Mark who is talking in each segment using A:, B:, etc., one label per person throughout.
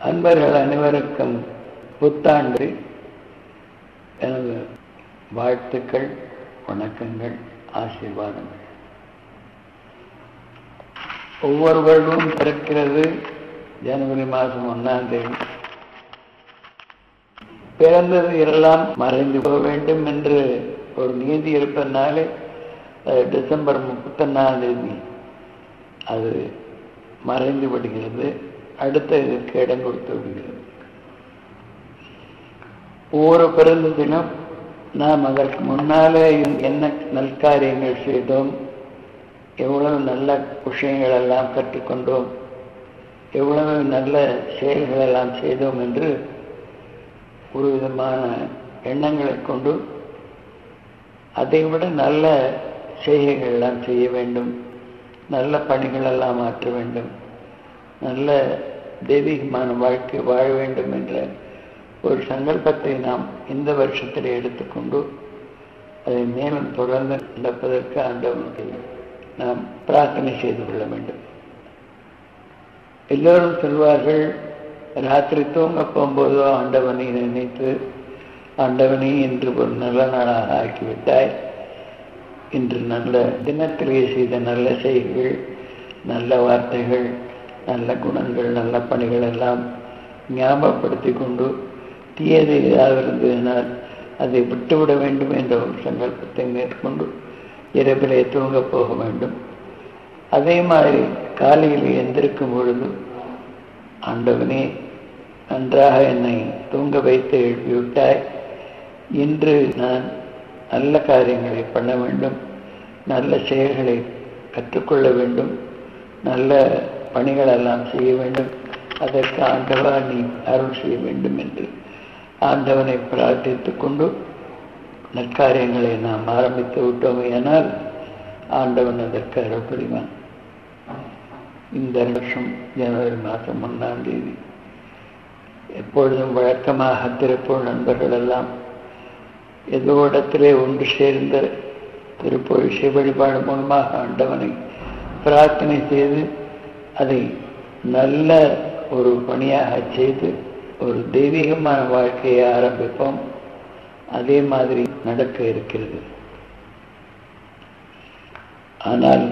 A: அன்பர்கள் அனைவருக்கும் புத்தாண்டு எனது வாழ்த்துக்கள் வணக்கங்கள் ஆசீர்வாதங்கள் ஒவ்வொரு வருடமும் பிறக்கிறது ஜனவரி மாதம் ஒன்றாம் தேதி பிறந்தது எல்லாம் மறைந்து போக வேண்டும் என்று ஒரு நீதி இருப்பதனாலே அது டிசம்பர் முப்பத்தொன்னாம் தேதி அது மறைந்து விடுகிறது அடுத்த இதற்கு இடம் கொடுத்து விடுகிறது ஒவ்வொரு பிறந்ததிலும் நாம் அதற்கு முன்னாலே என்ன நல்காரியங்கள் செய்தோம் எவ்வளவு நல்ல விஷயங்கள் எல்லாம் கற்றுக்கொண்டோம் எவ்வளவு நல்ல செயல்கள் எல்லாம் செய்தோம் என்று ஒரு விதமான எண்ணங்களை கொண்டு அதைவிட நல்ல செய்கைகள் எல்லாம் செய்ய வேண்டும் நல்ல பணிகள் எல்லாம் மாற்ற வேண்டும் நல்ல தெய்வீகமான வாழ்க்கை வாழ வேண்டும் என்ற ஒரு சங்கல்பத்தை நாம் இந்த வருஷத்தில் எடுத்துக்கொண்டு அதை மேலும் தொடர்ந்து நடப்பதற்கு ஆண்டவனுக்கு நாம் பிரார்த்தனை செய்து கொள்ள வேண்டும் எல்லோரும் சொல்வார்கள் ராத்திரி தூங்க போகும்போதோ ஆண்டவனை நினைத்து ஆண்டவனை இன்று ஒரு நல்ல நாளாக ஆக்கிவிட்டாய் இன்று நல்ல தினத்திலே செய்த நல்ல செய்திகள் நல்ல வார்த்தைகள் நல்ல குணங்கள் நல்ல பணிகள் எல்லாம் ஞாபகப்படுத்தி கொண்டு தீயது ஏதாவது இருந்ததினால் அதை விட்டுவிட வேண்டும் என்ற ஒரு சங்கல்பத்தை மேற்கொண்டு இரவிலே தூங்க போக வேண்டும் அதே மாதிரி காலையில் எந்திருக்கும் பொழுது ஆண்டவனே நன்றாக என்னை தூங்க வைத்து எழுப்பிவிட்டாய் இன்று நான் நல்ல காரியங்களை பண்ண வேண்டும் நல்ல செயல்களை கற்றுக்கொள்ள வேண்டும் நல்ல பணிகளெல்லாம் செய்ய வேண்டும் அதற்கு ஆண்டவா நீ அருள் செய்ய வேண்டும் என்று ஆண்டவனை பிரார்த்தித்துக் கொண்டு நற்காரியங்களை நாம் ஆரம்பித்து விட்டோமே ஆனால் ஆண்டவன் அதற்கு அருள் புரிவான் இந்த வருஷம் ஜனவரி மாதம் ஒன்றாம் தேதி எப்பொழுதும் வழக்கமாக திருப்பூர் நண்பர்கள் எல்லாம் ஏதோ இடத்திலே ஒன்று சேர்ந்த திருப்பூர் இசை வழிபாடு மூலமாக ஆண்டவனை பிரார்த்தனை செய்து அதை நல்ல ஒரு பணியாக செய்து ஒரு தெய்வீகமான வாழ்க்கையை ஆரம்பிப்போம் அதே மாதிரி நடக்க இருக்கிறது ஆனால்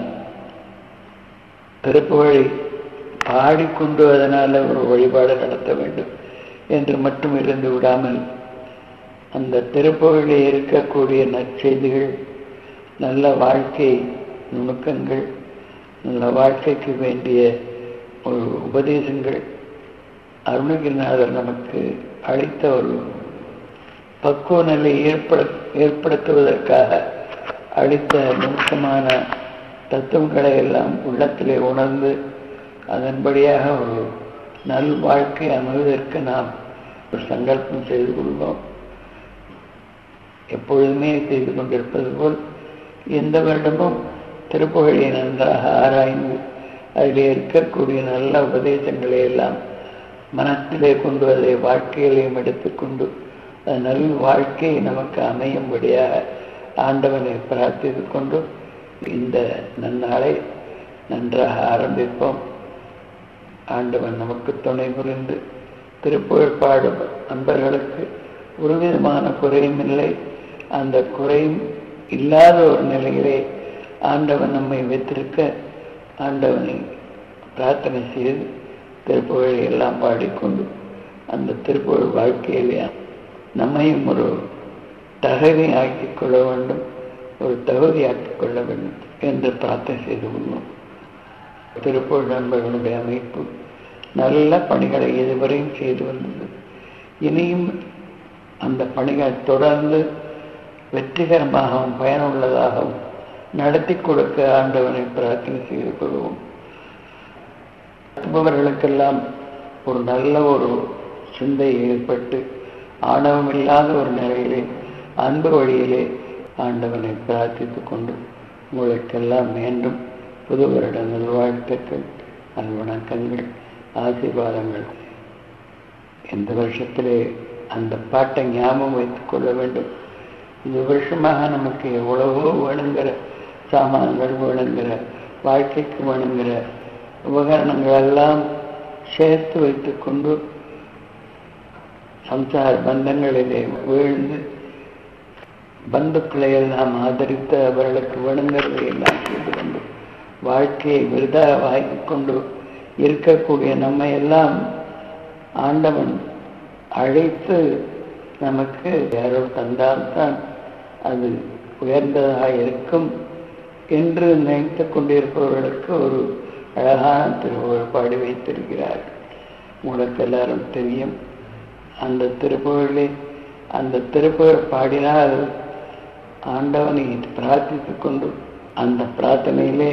A: திருப்புகழை பாடிக்கொண்டு அதனால் ஒரு வழிபாடு நடத்த வேண்டும் என்று மட்டும் இருந்து விடாமல் அந்த திருப்புகழில் இருக்கக்கூடிய நற்செய்திகள் நல்ல வாழ்க்கை நுணுக்கங்கள் நல்ல வாழ்க்கைக்கு வேண்டிய ஒரு உபதேசங்கள் அருணகிரிநாதர் நமக்கு அளித்த ஒரு பக்குவ நிலை ஏற்பட ஏற்படுத்துவதற்காக அளித்த நுணுக்கமான தத்துவங்களை எல்லாம் உள்ளத்திலே உணர்ந்து அதன்படியாக ஒரு நல் வாழ்க்கை அமைவதற்கு நாம் ஒரு சங்கல்பம் செய்து கொள்வோம் எப்பொழுதுமே செய்து கொண்டிருப்பது போல் எந்த வருடமும் திருப்புகழை நன்றாக ஆராய்ந்து அதில் இருக்கக்கூடிய நல்ல உபதேசங்களை எல்லாம் மனத்திலே கொண்டு அதை வாழ்க்கையிலையும் எடுத்துக்கொண்டு அது நல் வாழ்க்கை நமக்கு அமையும்படியாக ஆண்டவனை பிரார்த்தித்து கொண்டு இந்த நன்னாளை நன்றாக ஆரம்பிப்போம் ஆண்டவன் நமக்கு துணை புரிந்து திருப்புகழ் பாடும் நண்பர்களுக்கு ஒரு விதமான குறையும் இல்லை அந்த குறையும் இல்லாத ஒரு நிலையிலே ஆண்டவன் நம்மை வைத்திருக்க ஆண்டவனை பிரார்த்தனை செய்து திருப்புகழை எல்லாம் பாடிக்கொண்டு அந்த திருப்புகழ் வாழ்க்கையிலே நம்மையும் ஒரு தகுதி ஆக்கிக் கொள்ள வேண்டும் ஒரு தகுதி ஆக்கிக் கொள்ள வேண்டும் என்று பிரார்த்தனை செய்து கொள்வோம் திருப்பூர் நண்பர்களுடைய அமைப்பு நல்ல பணிகளை இதுவரையும் செய்து வந்தது இனியும் அந்த பணிகள் தொடர்ந்து வெற்றிகரமாகவும் பயனுள்ளதாகவும் நடத்தி கொடுக்க ஆண்டவனை பிரார்த்தனை செய்து கொள்வோம் மற்றவர்களுக்கெல்லாம் ஒரு நல்ல ஒரு சிந்தை ஏற்பட்டு ஆணவம் இல்லாத ஒரு நிலையிலே அன்பு வழியிலே ஆண்டவனை பிரார்த்தித்துக் கொண்டு உங்களுக்கெல்லாம் மீண்டும் புது வருட நல்வாழ்த்துக்கள் நல்வணக்கங்கள் ஆசீர்வாதங்கள் இந்த வருஷத்திலே அந்த பாட்டை ஞாபகம் வைத்துக் கொள்ள வேண்டும் இது வருஷமாக நமக்கு எவ்வளவோ வேணுங்கிற சாமான்கள் வேணுங்கிற வாழ்க்கைக்கு வேணுங்கிற உபகரணங்கள் எல்லாம் சேர்த்து வைத்துக்கொண்டு சம்சார பந்தங்களிலே வீழ்ந்து பந்துக்களை எல்லாம் ஆதரித்து அவர்களுக்கு வணங்குறதை எல்லாம் செய்து கொண்டு வாழ்க்கையை விருதாவாக்கி கொண்டு இருக்கக்கூடிய நம்மை எல்லாம் ஆண்டவன் அழைத்து நமக்கு யாரோ தந்தால்தான் அது உயர்ந்ததாக இருக்கும் என்று நினைத்து கொண்டிருப்பவர்களுக்கு ஒரு அழகான திருப்புகழ் பாடி வைத்திருக்கிறார் உங்களுக்கு எல்லாரும் தெரியும் அந்த திருப்புகழே அந்த திருப்புகழ் பாடினால் ஆண்டவனை பிரார்த்தித்துக் கொண்டு அந்த பிரார்த்தனையிலே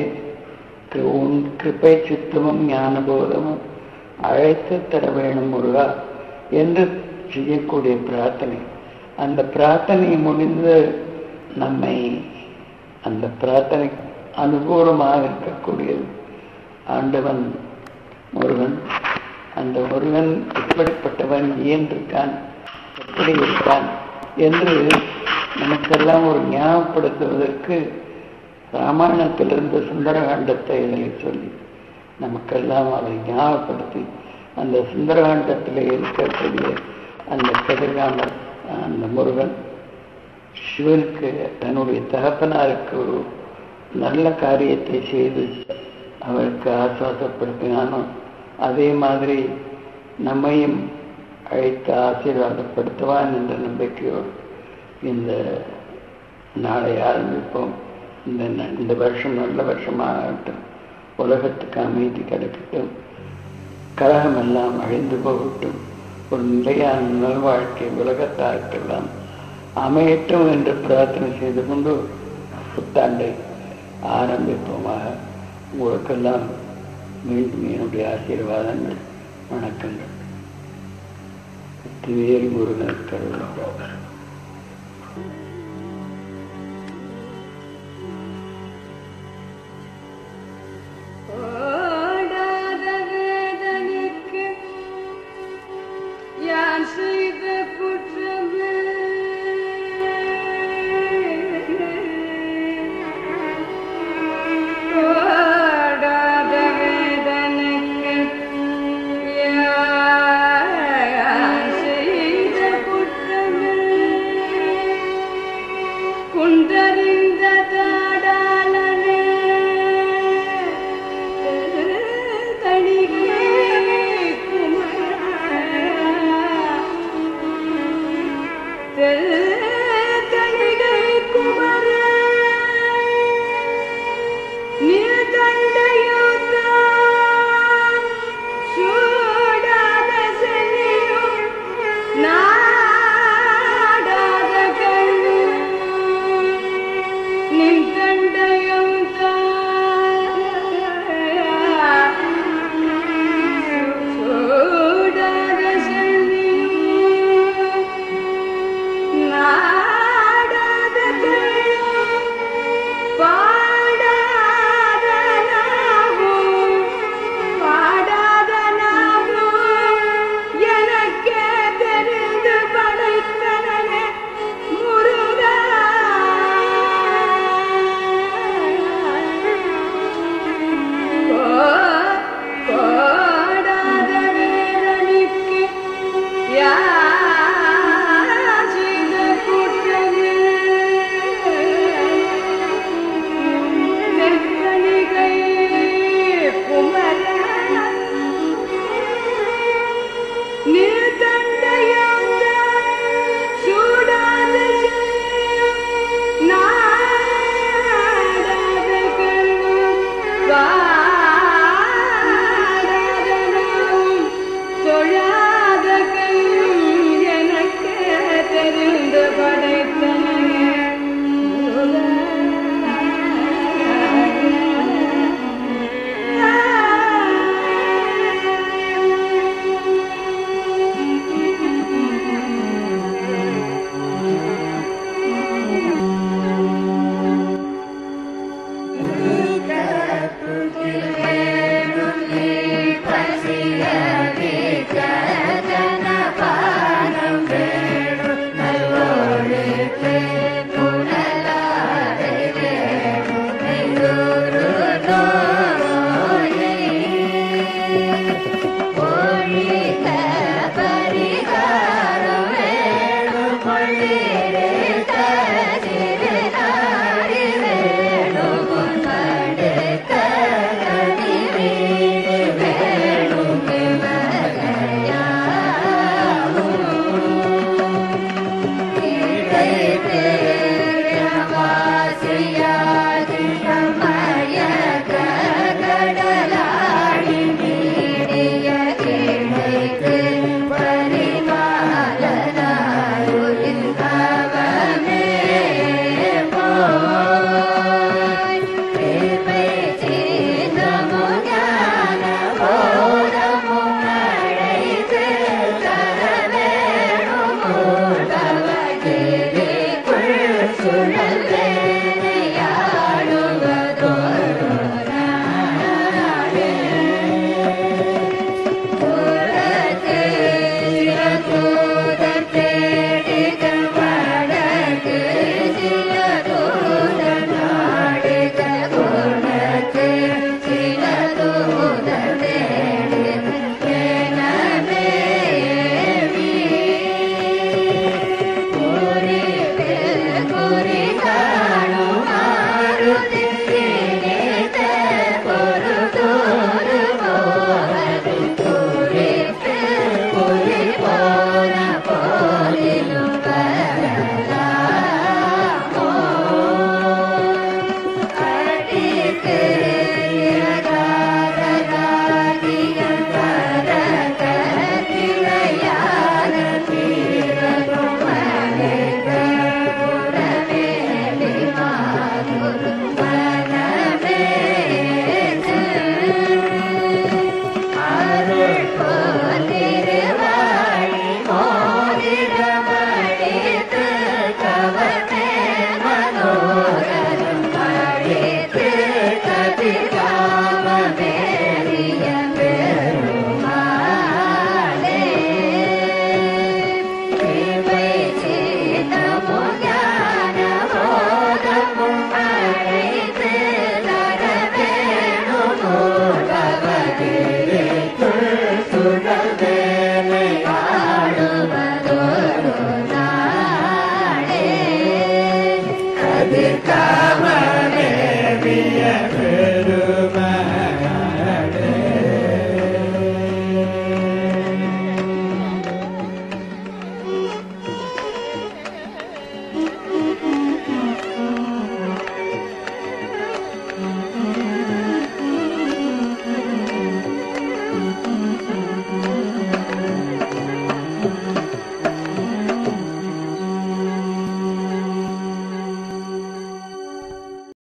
A: உன் கிருப்பை சித்தமும் ஞானபோதமும் அழைத்து தர வேணும் முருகா என்று செய்யக்கூடிய பிரார்த்தனை அந்த பிரார்த்தனை முடிந்து நம்மை அந்த பிரார்த்தனை அனுகூலமாக இருக்கக்கூடியது ஆண்டவன் முருகன் அந்த முருகன் எப்படிப்பட்டவன் ஏன் இருக்கான் எப்படி இருக்கான் என்று நமக்கெல்லாம் ஒரு ஞாபகப்படுத்துவதற்கு ராமாயணத்திலிருந்து சுந்தரகாண்டத்தை இதில் சொல்லி நமக்கெல்லாம் அதை ஞாபகப்படுத்தி அந்த சுந்தரகாண்டத்தில் இருக்கக்கூடிய அந்த கதிர்காமர் அந்த முருகன் சிவனுக்கு தன்னுடைய தகப்பனாருக்கு ஒரு நல்ல காரியத்தை செய்து அவருக்கு ஆசுவாசப்படுத்தினானோ அதே மாதிரி நம்மையும் அழைத்து ஆசீர்வாதப்படுத்துவான் என்ற நம்பிக்கையோடு இந்த நாளை ஆரம்பிப்போம் இந்த இந்த வருஷம் நல்ல வருஷமாகட்டும் உலகத்துக்கு அமைதி கிடைக்கட்டும் கழகம் எல்லாம் அழிந்து போகட்டும் ஒரு நிலையான நல்வாழ்க்கை உலகத்தாருக்கெல்லாம் அமையட்டும் என்று பிரார்த்தனை செய்து கொண்டு புத்தாண்டை ஆரம்பிப்போமாக உங்களுக்கெல்லாம் மீண்டும் என்னுடைய ஆசீர்வாதங்கள் வணக்கங்கள் திருவேல் முருகன் கருள்